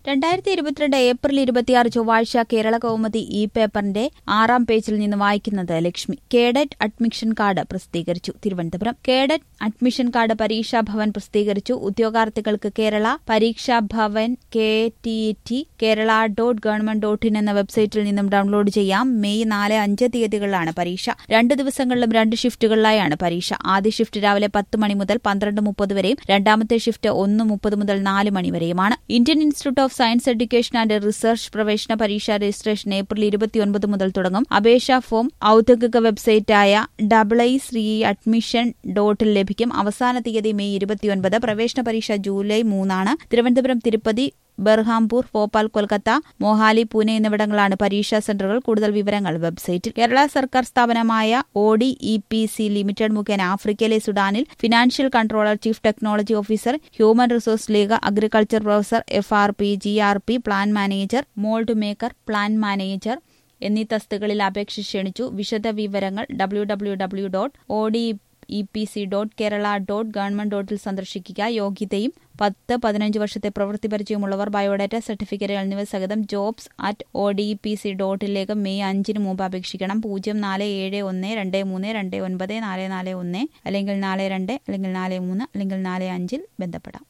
രണ്ടായിരത്തി ഇരുപത്തിരണ്ട് ഏപ്രിൽ ഇരുപത്തിയാറ് ചൊവ്വാഴ്ച കേരള കൗമുദി ഇ പേപ്പറിന്റെ ആറാം പേജിൽ നിന്ന് വായിക്കുന്നത് ലക്ഷ്മി കേഡറ്റ് അഡ്മിഷൻ കാർഡ് പ്രസിദ്ധീകരിച്ചു തിരുവനന്തപുരം കേഡറ്റ് അഡ്മിഷൻ കാർഡ് പരീക്ഷാ ഭവൻ പ്രസിദ്ധീകരിച്ചു ഉദ്യോഗാർത്ഥികൾക്ക് Kerala Pareeksha Bhavan K T T Kerala dot government dot in എന്ന വെബ്സൈറ്റിൽ നിന്നും ഡൌൺലോഡ് ചെയ്യാം മെയ് നാല് അഞ്ച് തീയതികളിലാണ് പരീക്ഷ രണ്ട് ദിവസങ്ങളിലും രണ്ട് ഷിഫ്റ്റുകളിലായാണ് പരീക്ഷ ആദ്യ ഷിഫ്റ്റ് രാവിലെ പത്ത് മണി മുതൽ പന്ത്രണ്ട് മുപ്പത് വരെയും രണ്ടാമത്തെ ഷിഫ്റ്റ് ഒന്ന് മുപ്പത് മുതൽ നാല് മണി വരെയുമാണ് Indian Institute of Science Education and Research പ്രവേശന പരീക്ഷാ രജിസ്ട്രേഷൻ ഏപ്രിൽ ഇരുപത്തിയൊൻപത് മുതൽ തുടങ്ങും അപേക്ഷാ ഫോം ഔദ്യോഗിക വെബ്സൈറ്റായ ഡബിൾ ഐ ശ്രീ അഡ്മിഷൻ ഡോട്ടിൽ ലഭിക്കും അവസാന തീയതി മെയ് ഇരുപത്തിയൊൻപത് പ്രവേശന പരീക്ഷ ജൂലൈ മൂന്നാണ് തിരുവനന്തപുരം തിരുപ്പതി ബർഹാംപൂർ ഭോപ്പാൽ കൊൽക്കത്ത മൊഹാലി പൂനെ എന്നിവിടങ്ങളാണ് പരീക്ഷാ സെന്ററുകൾ കൂടുതൽ വിവരങ്ങൾ വെബ്സൈറ്റിൽ കേരള സർക്കാർ സ്ഥാപനമായ O D E P C limited മുഖേന ആഫ്രിക്കയിലെ സുഡാനിൽ financial controller chief technology officer human resource league agriculture professor F R P G R P plan manager mould maker plan manager എന്നീ തസ്തികളിൽ അപേക്ഷ ക്ഷണിച്ചു വിശദ വിവരങ്ങൾ W W W dot O D E P C dot Kerala dot government ഡോട്ടിൽ സന്ദർശിക്കുക യോഗ്യതയും പത്ത് പതിനഞ്ച് വർഷത്തെ പ്രവൃത്തി പരിചയമുള്ളവർ ബയോഡാറ്റ സർട്ടിഫിക്കറ്റുകൾ എന്നിവ സഹിതം jobs at O D P C ഡോട്ടിലേക്ക് മെയ് അഞ്ചിന് മുമ്പ് അപേക്ഷിക്കണം പൂജ്യം നാല് ഏഴ് ഒന്ന് രണ്ട് മൂന്ന് രണ്ട് ഒൻപത് നാല് നാല് ഒന്ന് അല്ലെങ്കിൽ നാല് രണ്ട് അല്ലെങ്കിൽ നാല് മൂന്ന് അല്ലെങ്കിൽ നാല് അഞ്ചിൽ ബന്ധപ്പെടാം